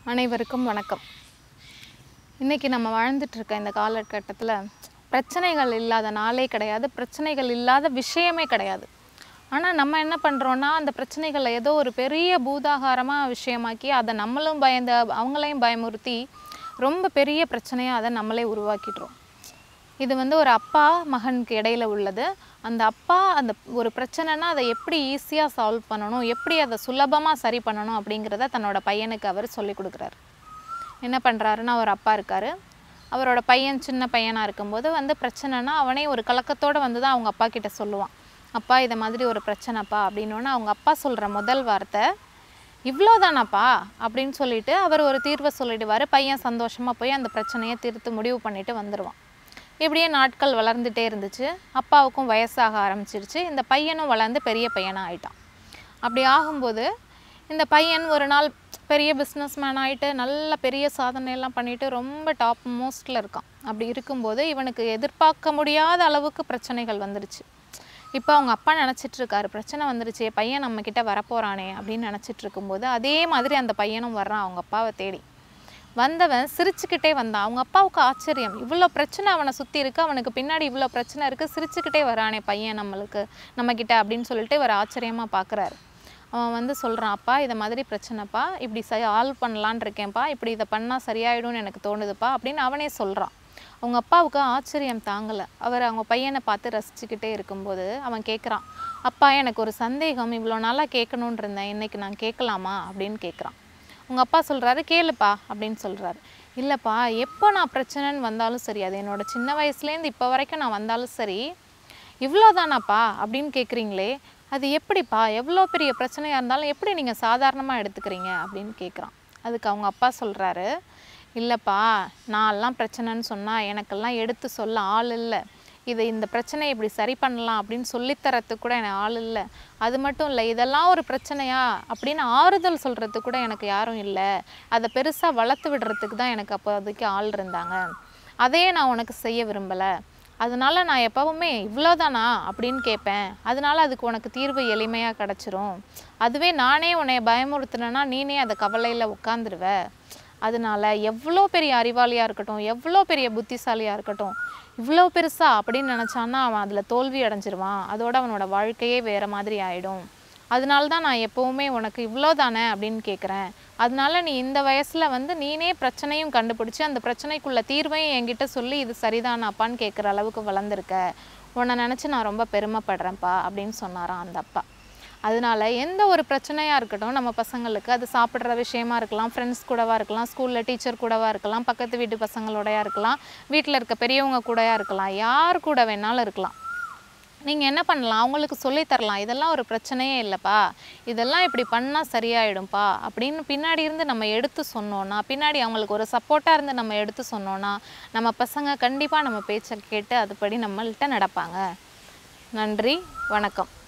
அனைவருக்கும் வணக்கம் இன்றைக்கி நம்ம வாழ்ந்துட்டுருக்க இந்த காலகட்டத்தில் பிரச்சனைகள் இல்லாத நாளே கிடையாது பிரச்சனைகள் இல்லாத விஷயமே கிடையாது ஆனால் நம்ம என்ன பண்ணுறோன்னா அந்த பிரச்சனைகளை ஏதோ ஒரு பெரிய பூதாகாரமாக விஷயமாக்கி அதை நம்மளும் பயந்து அவங்களையும் பயமுறுத்தி ரொம்ப பெரிய பிரச்சனையாக அதை நம்மளே உருவாக்கிடுறோம் இது வந்து ஒரு அப்பா மகனுக்கு இடையில உள்ளது அந்த அப்பா அந்த ஒரு பிரச்சனைனா அதை எப்படி ஈஸியாக சால்வ் பண்ணணும் எப்படி அதை சுலபமாக சரி பண்ணணும் அப்படிங்கிறத தன்னோட பையனுக்கு அவர் சொல்லி கொடுக்குறாரு என்ன பண்ணுறாருன்னா ஒரு அப்பா இருக்கார் அவரோட பையன் சின்ன பையனாக இருக்கும்போது வந்து பிரச்சனைனா அவனே ஒரு கலக்கத்தோடு வந்து தான் அவங்க அப்பா கிட்ட சொல்லுவான் அப்பா இதை மாதிரி ஒரு பிரச்சனைப்பா அப்படின்னோடனே அவங்க அப்பா சொல்கிற முதல் வார்த்தை இவ்வளோதானாப்பா அப்படின்னு சொல்லிட்டு அவர் ஒரு தீர்வை சொல்லிடுவார் பையன் சந்தோஷமாக போய் அந்த பிரச்சனையை தீர்த்து முடிவு பண்ணிட்டு வந்துடுவான் இப்படியே நாட்கள் வளர்ந்துட்டே இருந்துச்சு அப்பாவுக்கும் வயசாக ஆரம்பிச்சிருச்சு இந்த பையனும் வளர்ந்து பெரிய பையனாக ஆயிட்டான் அப்படி ஆகும்போது இந்த பையன் ஒரு நாள் பெரிய பிஸ்னஸ் மேன் ஆகிட்டு நல்ல பெரிய சாதனையெல்லாம் பண்ணிட்டு ரொம்ப டாப் மோஸ்ட்டில் இருக்கான் அப்படி இருக்கும்போது இவனுக்கு எதிர்பார்க்க முடியாத அளவுக்கு பிரச்சனைகள் வந்துருச்சு இப்போ அவங்க அப்பா நினச்சிட்டு இருக்காரு பிரச்சனை வந்துருச்சு பையன் நம்ம கிட்ட வரப்போறானே அப்படின்னு நினச்சிட்டு இருக்கும்போது அதே மாதிரி அந்த பையனும் வர்றான் அவங்க அப்பாவை தேடி வந்தவன் சிரிச்சுக்கிட்டே வந்தான் அவங்க அப்பாவுக்கு ஆச்சரியம் இவ்வளோ பிரச்சனை அவனை சுற்றி இருக்கு அவனுக்கு பின்னாடி இவ்வளோ பிரச்சனை இருக்குது சிரிச்சுக்கிட்டே வரானே பையன் நம்மளுக்கு நம்மக்கிட்ட அப்படின்னு சொல்லிட்டு இவர் ஆச்சரியமாக பார்க்குறாரு அவன் வந்து சொல்கிறான் அப்பா இதை மாதிரி பிரச்சனைப்பா இப்படி ச ஆல்வ் பண்ணலான் இருக்கேன்ப்பா இப்படி இதை பண்ணால் சரியாயிடும்னு எனக்கு தோணுதுப்பா அப்படின்னு அவனே சொல்கிறான் அவங்க அப்பாவுக்கு ஆச்சரியம் தாங்கலை அவர் அவங்க பையனை பார்த்து ரசிச்சுக்கிட்டே இருக்கும்போது அவன் கேட்குறான் அப்பா எனக்கு ஒரு சந்தேகம் இவ்வளோ நாளாக கேட்கணுன்னு இருந்தேன் இன்னைக்கு நான் கேட்கலாமா அப்படின்னு கேட்குறான் உங்கள் அப்பா சொல்கிறாரு கேளுப்பா அப்படின்னு சொல்கிறாரு இல்லைப்பா எப்போ நான் பிரச்சனைன்னு வந்தாலும் சரி அது என்னோட சின்ன வயசுலேருந்து இப்போ வரைக்கும் நான் வந்தாலும் சரி இவ்வளோதானாப்பா அப்படின்னு கேட்குறீங்களே அது எப்படிப்பா எவ்வளோ பெரிய பிரச்சனையாக இருந்தாலும் எப்படி நீங்கள் சாதாரணமாக எடுத்துக்கிறீங்க அப்படின்னு கேட்குறான் அதுக்கு அவங்க அப்பா சொல்கிறாரு இல்லைப்பா நான்லாம் பிரச்சனைன்னு சொன்னால் எனக்கெல்லாம் எடுத்து சொல்ல ஆள் இல்லை இதை இந்த பிரச்சனையை இப்படி சரி பண்ணலாம் அப்படின்னு சொல்லித்தரத்துக்கு கூட எனக்கு ஆள் இல்லை அது மட்டும் இல்லை இதெல்லாம் ஒரு பிரச்சனையா அப்படின்னு ஆறுதல் சொல்கிறதுக்கு கூட எனக்கு யாரும் இல்லை அதை பெருசாக வளர்த்து விடுறதுக்கு தான் எனக்கு அப்போதைக்கு ஆள் இருந்தாங்க அதையே நான் உனக்கு செய்ய விரும்பலை அதனால நான் எப்பவுமே இவ்வளோதானா அப்படின்னு கேட்பேன் அதனால அதுக்கு உனக்கு தீர்வு எளிமையாக கிடச்சிரும் அதுவே நானே உன்னை பயமுறுத்துனேன்னா நீனே அதை கவலையில் உட்காந்துருவ அதனால எவ்வளோ பெரிய அறிவாளியாக இருக்கட்டும் எவ்வளோ பெரிய புத்திசாலியாக இருக்கட்டும் இவ்வளோ பெருசா அப்படின்னு நினச்சான்னா அவன் அதில் தோல்வி அடைஞ்சிருவான் அதோட அவனோட வாழ்க்கையே வேறு மாதிரி ஆகிடும் அதனால தான் நான் எப்போவுமே உனக்கு இவ்வளோ தானே அப்படின்னு கேட்குறேன் அதனால நீ இந்த வயசில் வந்து நீனே பிரச்சனையும் கண்டுபிடிச்சி அந்த பிரச்சனைக்குள்ள தீர்வையும் என்கிட்ட சொல்லி இது சரிதானாப்பான்னு கேட்குற அளவுக்கு வளர்ந்துருக்க உன்னை நினச்சி நான் ரொம்ப பெருமைப்படுறேன்ப்பா அப்படின்னு சொன்னாராம் அந்த அப்பா அதனால எந்த ஒரு பிரச்சனையாக இருக்கட்டும் நம்ம பசங்களுக்கு அது சாப்பிட்ற விஷயமா இருக்கலாம் ஃப்ரெண்ட்ஸ் கூடவா இருக்கலாம் ஸ்கூலில் டீச்சர் கூடவா இருக்கலாம் பக்கத்து வீட்டு பசங்களோடயா இருக்கலாம் வீட்டில் இருக்க பெரியவங்க கூடயா இருக்கலாம் யார் கூட வேணாலும் இருக்கலாம் நீங்கள் என்ன பண்ணலாம் அவங்களுக்கு சொல்லித் தரலாம் இதெல்லாம் ஒரு பிரச்சனையே இல்லைப்பா இதெல்லாம் இப்படி பண்ணால் சரியாயிடும்ப்பா அப்படின்னு பின்னாடி இருந்து நம்ம எடுத்து சொன்னோன்னா பின்னாடி அவங்களுக்கு ஒரு சப்போர்ட்டாக இருந்து நம்ம எடுத்து சொன்னோன்னா நம்ம பசங்க கண்டிப்பாக நம்ம பேச்சை கேட்டு அதுபடி நம்மள்கிட்ட நடப்பாங்க நன்றி வணக்கம்